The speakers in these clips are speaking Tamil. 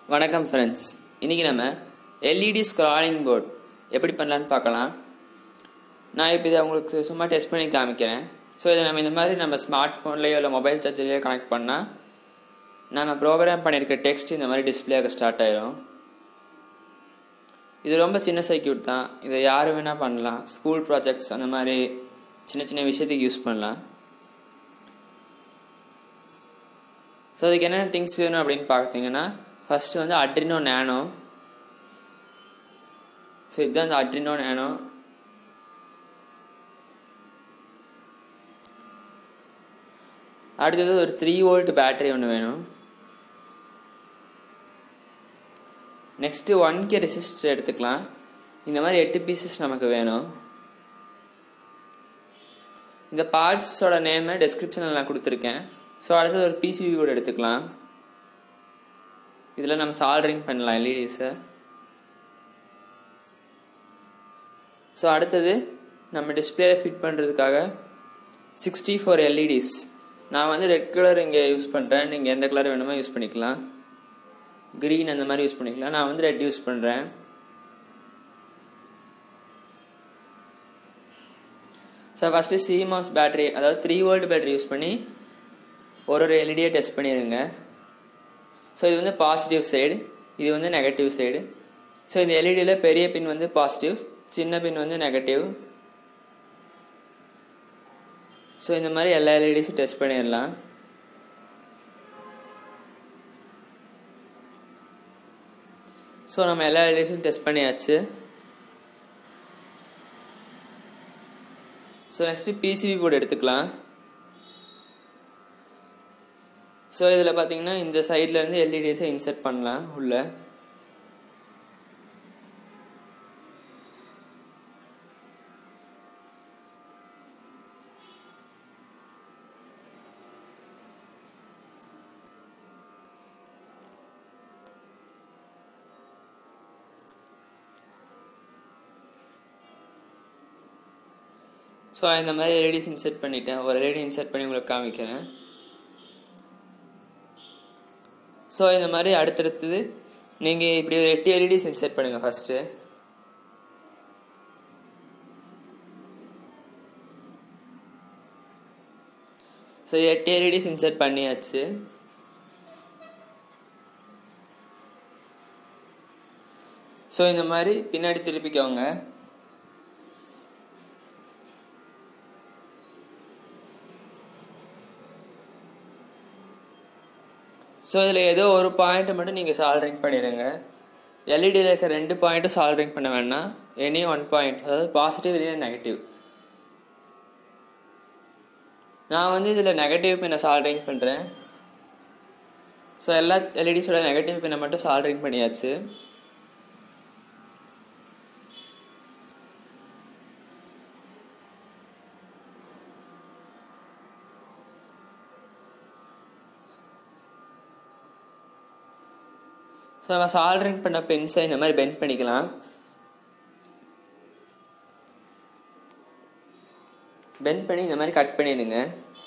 வணக்கம் ஃப்ரெண்ட்ஸ் இன்றைக்கி நம்ம எல்இடி ஸ்க்ராலிங் போர்ட் எப்படி பண்ணலான்னு பார்க்கலாம் நான் இப்போ இதை உங்களுக்கு சும்மா டெஸ்ட் பண்ணி காமிக்கிறேன் ஸோ இதை நம்ம இந்த மாதிரி நம்ம ஸ்மார்ட் ஃபோன்லேயோ இல்லை மொபைல் சார்ஜர்லேயோ கனெக்ட் பண்ணால் நம்ம ப்ரோக்ராம் பண்ணியிருக்க டெக்ஸ்ட் இந்த மாதிரி டிஸ்பிளே ஆக ஸ்டார்ட் ஆயிரும் இது ரொம்ப சின்ன சர்க்கியூட் தான் இதை யார் வேணால் பண்ணலாம் ஸ்கூல் ப்ராஜெக்ட்ஸ் அந்த மாதிரி சின்ன சின்ன விஷயத்துக்கு யூஸ் பண்ணலாம் ஸோ அதுக்கு என்னென்ன திங்ஸ் வேணும் அப்படின்னு பார்த்தீங்கன்னா ஃபஸ்ட்டு வந்து அட்ரினோ நேனோ ஸோ இதுதான் அந்த அட்ரினோ நேனோ அடுத்தது ஒரு த்ரீ வோல்ட் பேட்டரி ஒன்று வேணும் நெக்ஸ்ட்டு ஒன் கே ரெசிஸ்டர் எடுத்துக்கலாம் இந்த மாதிரி எட்டு பீசஸ் நமக்கு வேணும் இந்த பார்ட்ஸோட நேமை டெஸ்கிரிப்ஷனில் நான் கொடுத்துருக்கேன் ஸோ அடுத்தது ஒரு பிசிபி போர்டு எடுத்துக்கலாம் இதில் நம்ம சால்ட்ரிங் பண்ணலாம் எல்இடிஸை ஸோ அடுத்தது நம்ம டிஸ்பிளேல ஃபிட் பண்ணுறதுக்காக சிக்ஸ்டி ஃபோர் எல்இடிஸ் நான் வந்து ரெட் கலர் இங்கே யூஸ் பண்ணுறேன் நீங்கள் எந்த கலர் வேணுமோ யூஸ் பண்ணிக்கலாம் க்ரீன் அந்த மாதிரி யூஸ் பண்ணிக்கலாம் நான் வந்து ரெட் யூஸ் பண்ணுறேன் ஸோ ஃபஸ்ட்டு சிமாஸ் பேட்டரி அதாவது த்ரீ வோல்ட் பேட்டரி யூஸ் பண்ணி ஒரு ஒரு எல்இடியை டெஸ்ட் பண்ணிடுங்க ஸோ இது வந்து பாசிட்டிவ் சைடு இது வந்து நெகட்டிவ் சைடு ஸோ இந்த எல்இடியில் பெரிய பின் வந்து பாசிட்டிவ் சின்ன பின் வந்து நெகட்டிவ் ஸோ இந்த மாதிரி எல்லா எல்இடிஸும் டெஸ்ட் பண்ணிடலாம் ஸோ நம்ம எல்லா எல்இடிஸும் டெஸ்ட் பண்ணியாச்சு ஸோ நெக்ஸ்ட்டு பிசிபி போர்டு எடுத்துக்கலாம் ஸோ இதில் பார்த்தீங்கன்னா இந்த சைட்லேருந்து எல்இடிஸை இன்சர்ட் பண்ணலாம் உள்ள ஸோ இந்த மாதிரி எல்இடிஸ் இன்சர்ட் பண்ணிட்டேன் ஒரு எல்இடி இன்சர்ட் பண்ணி உங்களுக்கு காமிக்கிறேன் ஸோ இந்த மாதிரி அடுத்தடுத்தது நீங்கள் இப்படி ஒரு எட்டு எல்இடிஸ் இன்சர்ட் பண்ணுங்கள் ஃபஸ்ட்டு ஸோ எட்டு எல்இடிஸ் இன்சர்ட் பண்ணியாச்சு ஸோ இந்த மாதிரி பின்னாடி திருப்பிக்கோங்க ஸோ இதில் ஏதோ ஒரு பாயிண்ட்டை மட்டும் நீங்கள் சால்ட்ரிங் பண்ணிடுங்க எல்இடியில் இருக்க ரெண்டு பாயிண்ட்டும் சால்ட்ரிங் பண்ண வேணாம் எனி ஒன் பாயிண்ட் அதாவது பாசிட்டிவ் இல்லையா நெகட்டிவ் நான் வந்து இதில் நெகட்டிவ் பின்னை சால்ட்ரிங் பண்ணுறேன் ஸோ எல்லா எல்இடிஸோட நெகட்டிவ் பின்னை மட்டும் சால்ட்ரிங் பண்ணியாச்சு ஸோ நம்ம சால்ட்ரிங் பண்ண பென்ஸை இந்த மாதிரி பெண்ட் பண்ணிக்கலாம் பெண்ட் பண்ணி இந்த மாதிரி கட் பண்ணிடுங்க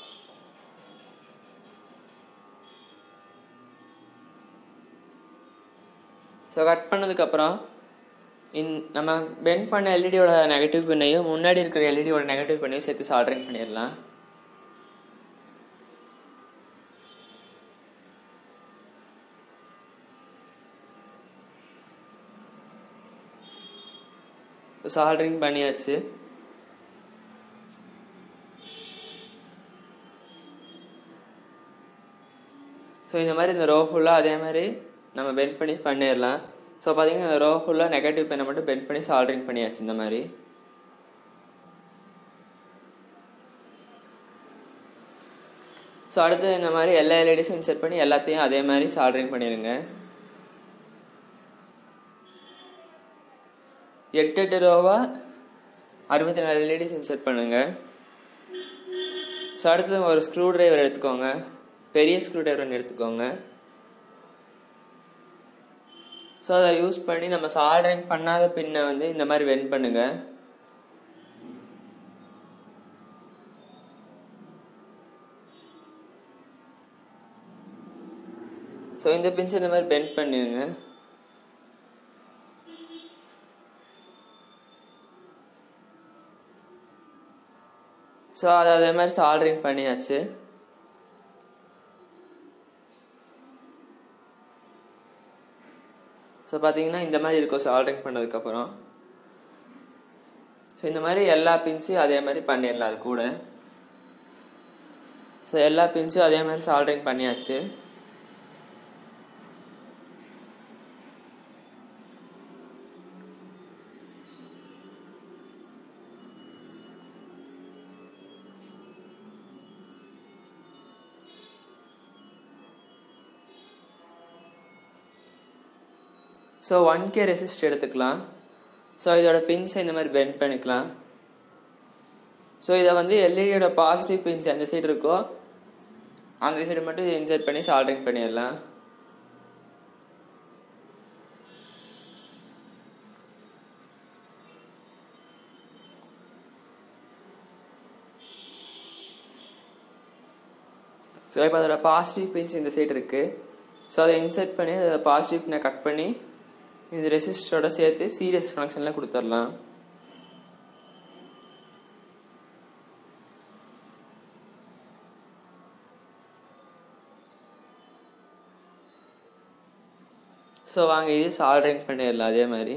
ஸோ கட் பண்ணதுக்கப்புறம் இன் நம்ம பெண்ட் பண்ண எல்இடியோட நெகட்டிவ் பின்னையும் முன்னாடி இருக்கிற எல்இடியோட நெகட்டிவ் பின்னையும் சேர்த்து சால்ட்ரிங் பண்ணிடலாம் சால்ட்ரிங் பண்ணியாச்சு ஸோ இந்த மாதிரி இந்த ரோ ஃபுல்லாக அதே மாதிரி நம்ம பெண்ட் பண்ணி பண்ணிடலாம் ஸோ பார்த்தீங்கன்னா இந்த ரோ ஃபுல்லாக நெகட்டிவ் பெண்ணை மட்டும் பெண்ட் பண்ணி சால்ட்ரிங் பண்ணியாச்சு இந்த மாதிரி ஸோ அடுத்து இந்த மாதிரி எல்லா எல்இடிஸும் இன்செர்ட் பண்ணி எல்லாத்தையும் அதே மாதிரி சால்ட்ரிங் பண்ணிடுங்க எட்டு எட்டு ரூபா அறுபத்தி நாலு எல்இடிஸ் இன்சர்ட் பண்ணுங்க ஸோ அடுத்தது ஒரு ஸ்க்ரூ டிரைவர் எடுத்துக்கோங்க பெரிய ஸ்க்ரூ டிரைவர் ஒன்று எடுத்துக்கோங்க ஸோ அதை யூஸ் பண்ணி நம்ம சால்ட்ரிங் பண்ணாத பின்னை வந்து இந்த மாதிரி வென் பண்ணுங்க ஸோ இந்த பின்ஸ் இந்த மாதிரி பெண்ட் பண்ணிடுங்க ஸோ அதை அதே மாதிரி சால்ட்ரிங் பண்ணியாச்சு ஸோ பார்த்தீங்கன்னா இந்த மாதிரி இருக்கும் சால்ட்ரிங் பண்ணதுக்கப்புறம் ஸோ இந்த மாதிரி எல்லா பின்ஸையும் அதே மாதிரி பண்ணிடலாம் அது கூட ஸோ எல்லா பின்ஸும் அதே மாதிரி சால்ட்ரிங் பண்ணியாச்சு ஸோ ஒன் கே ரெசிஸ்ட் எடுத்துக்கலாம் ஸோ இதோட பின்ஸை இந்த மாதிரி பெண்ட் பண்ணிக்கலாம் ஸோ இதை வந்து எல்இடியோட பாசிட்டிவ் பின்ஸ் எந்த சைடு இருக்கோ அந்த சைடு மட்டும் இன்சர்ட் பண்ணி சால்ட்ரிங் பண்ணிடலாம் ஸோ இப்போ அதோட பாசிட்டிவ் பின்ஸ் இந்த சைடு இருக்குது ஸோ அதை இன்சர்ட் பண்ணி அதை பாசிட்டிவ் பின்னை கட் பண்ணி இந்த ரெசிஸ்டரோட சேர்த்து சீரியஸ் கனெக்ஷனில் கொடுத்துடலாம் ஸோ வாங்க இது சால்ட்ரிங் பண்ணிடலாம் அதே மாதிரி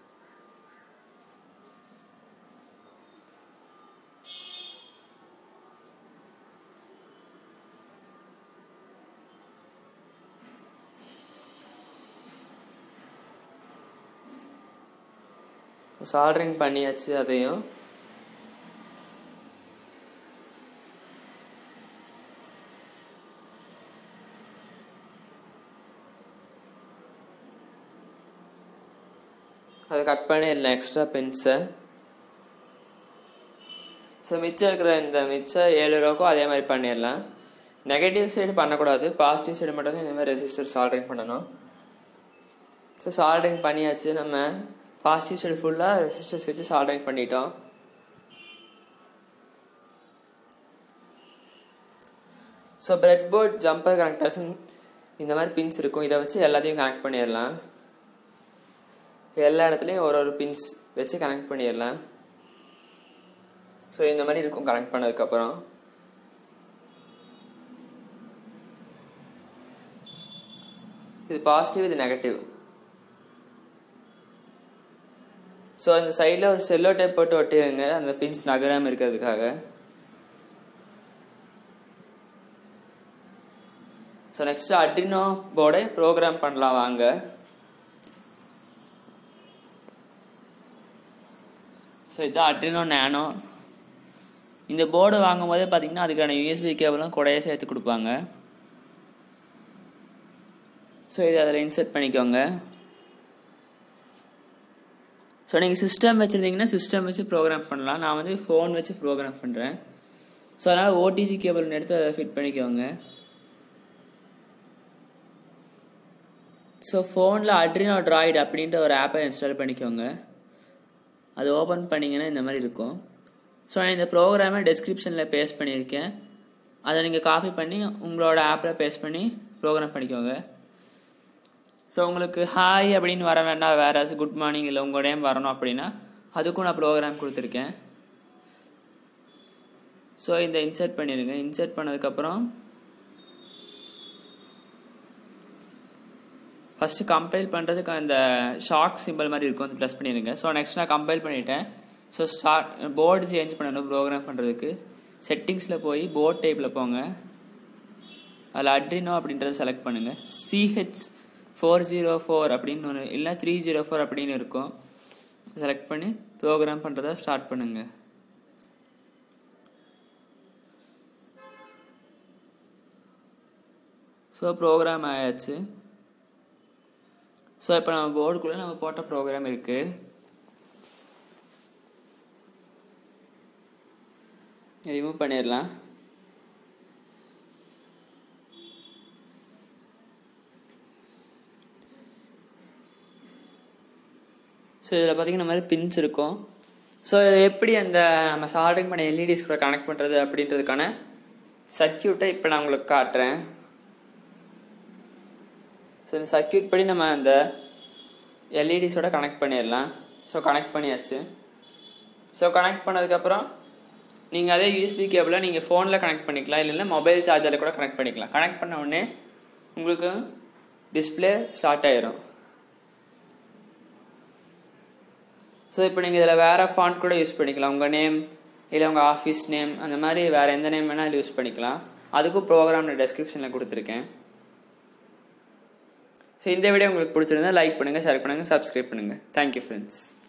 சால்ட்ரிங் பண்ணியாச்சு அதையும் அதை கட் பண்ணிடலாம் எக்ஸ்ட்ரா பென்ஸை ஸோ மிச்சம் இருக்கிற இந்த மிச்சம் ஏழு ரூபாக்கும் அதே மாதிரி பண்ணிடலாம் நெகட்டிவ் சைடு பண்ணக்கூடாது பாசிட்டிவ் சைடு மட்டும் தான் இந்த மாதிரி ரெசிஸ்டர் சால்ட்ரிங் பண்ணணும் ஸோ சால்ட்ரிங் பண்ணியாச்சு நம்ம பாசிட்டிவ் சைடு ஃபுல்லாக ரெசிஸ்டர்ஸ் வச்சு சால்ட்ரிங் பண்ணிட்டோம் so bread board jumper connectors இந்த மாதிரி பின்ஸ் இருக்கும் இதை வச்சு எல்லாத்தையும் கனெக்ட் பண்ணிடலாம் எல்லா இடத்துலையும் ஒரு ஒரு பின்ஸ் வச்சு கனெக்ட் பண்ணிடலாம் ஸோ இந்த மாதிரி இருக்கும் கனெக்ட் பண்ணதுக்கப்புறம் இது பாசிட்டிவ் இது நெகட்டிவ் ஸோ இந்த சைடில் ஒரு செல்லோ டேப் போட்டு ஒட்டிடுங்க அந்த பின்ஸ் நகராமல் இருக்கிறதுக்காக ஸோ நெக்ஸ்ட் அட்ரினோ போர்டை ப்ரோக்ராம் பண்ணலாம் வாங்க ஸோ இதுதான் அட்ரினோ நேனோ இந்த போர்டு வாங்கும் போதே பார்த்தீங்கன்னா அதுக்கான யூஎஸ்பி கேபிளும் கூடயே சேர்த்து கொடுப்பாங்க ஸோ இதை அதில் இன்சர்ட் பண்ணிக்கோங்க ஸோ நீங்கள் சிஸ்டம் வச்சுருந்தீங்கன்னா சிஸ்டம் வச்சு ப்ரோக்ராம் பண்ணலாம் நான் வந்து ஃபோன் வச்சு ப்ரோக்ராம் பண்ணுறேன் ஸோ அதனால் ஓடிஜி கேபிள் எடுத்து அதை ஃபிட் பண்ணிக்கோங்க ஸோ ஃபோனில் அட்ரினோ ட்ராய்டு அப்படின்ட்டு ஒரு ஆப்பை இன்ஸ்டால் பண்ணிக்கோங்க அது ஓப்பன் பண்ணிங்கன்னா இந்த மாதிரி இருக்கும் ஸோ நான் இந்த ப்ரோக்ராமை டெஸ்கிரிப்ஷனில் பேஸ்ட் பண்ணியிருக்கேன் அதை நீங்கள் காப்பி பண்ணி உங்களோட ஆப்பில் பேஸ்ட் பண்ணி ப்ரோக்ராம் பண்ணிக்கோங்க ஸோ உங்களுக்கு ஹாய் அப்படின்னு வர வேண்டாம் வேற குட் மார்னிங் இல்லை உங்கள் நேம் வரணும் அப்படின்னா அதுக்கும் நான் ப்ரோக்ராம் கொடுத்துருக்கேன் ஸோ இந்த இன்சர்ட் பண்ணிடுங்க இன்சர்ட் பண்ணதுக்கப்புறம் ஃபஸ்ட்டு கம்பைல் பண்ணுறதுக்கு அந்த ஷாக் சிம்பிள் மாதிரி இருக்கும் அது ப்ளஸ் பண்ணிடுங்க ஸோ நெக்ஸ்ட் நான் கம்பைல் பண்ணிட்டேன் ஸோ ஸ்டார்ட் போர்டு சேஞ்ச் பண்ணணும் ப்ரோக்ராம் பண்ணுறதுக்கு செட்டிங்ஸில் போய் போர்ட் டைப்பில் போங்க அதில் அட்ரினோ அப்படின்றத செலக்ட் பண்ணுங்கள் சிஹெச் ஃபோர் ஜீரோ ஃபோர் அப்படின்னு ஒன்று இல்லை த்ரீ ஜீரோ ஃபோர் அப்படின்னு இருக்கும் செலக்ட் பண்ணி ப்ரோக்ராம் பண்ணுறத ஸ்டார்ட் பண்ணுங்கள் ஸோ ப்ரோக்ராம் ஆயாச்சு ஸோ இப்போ நம்ம போர்டுக்குள்ளே நம்ம போட்ட ப்ரோக்ராம் இருக்குது ரிமூவ் பண்ணிடலாம் ஸோ இதில் பார்த்தீங்கன்னா இந்த மாதிரி பின்ஸ் இருக்கும் ஸோ இதை எப்படி அந்த நம்ம சால்ட்ரிங் பண்ண எல்இடிஸ் கூட கனெக்ட் பண்ணுறது அப்படின்றதுக்கான சர்க்கியூட்டை இப்போ நான் உங்களுக்கு காட்டுறேன் ஸோ இந்த சர்க்கியூட் படி நம்ம அந்த எல்இடிஸோட கனெக்ட் பண்ணிடலாம் ஸோ கனெக்ட் பண்ணியாச்சு ஸோ கனெக்ட் பண்ணதுக்கப்புறம் நீங்கள் அதே யூஎஸ்பி கேபிளை நீங்கள் ஃபோனில் கனெக்ட் பண்ணிக்கலாம் இல்லைன்னா மொபைல் சார்ஜரில் கூட கனெக்ட் பண்ணிக்கலாம் கனெக்ட் பண்ண உடனே உங்களுக்கு டிஸ்பிளே ஸ்டார்ட் ஆயிரும் ஸோ இப்போ நீங்கள் இதில் வேறு ஃபாண்ட் கூட யூஸ் பண்ணிக்கலாம் உங்கள் நேம் இல்லை உங்கள் ஆஃபீஸ் நேம் அந்த மாதிரி வேறு எந்த நேம் வேணாலும் யூஸ் பண்ணிக்கலாம் அதுக்கும் ப்ரோக்ராம் நான் டெஸ்கிரிப்ஷனில் கொடுத்துருக்கேன் ஸோ இந்த வீடியோ உங்களுக்கு பிடிச்சிருந்தா லைக் பண்ணுங்கள் ஷேர் பண்ணுங்கள் சப்ஸ்கிரைப் பண்ணுங்கள் தேங்க்யூ ஃப்ரெண்ட்ஸ்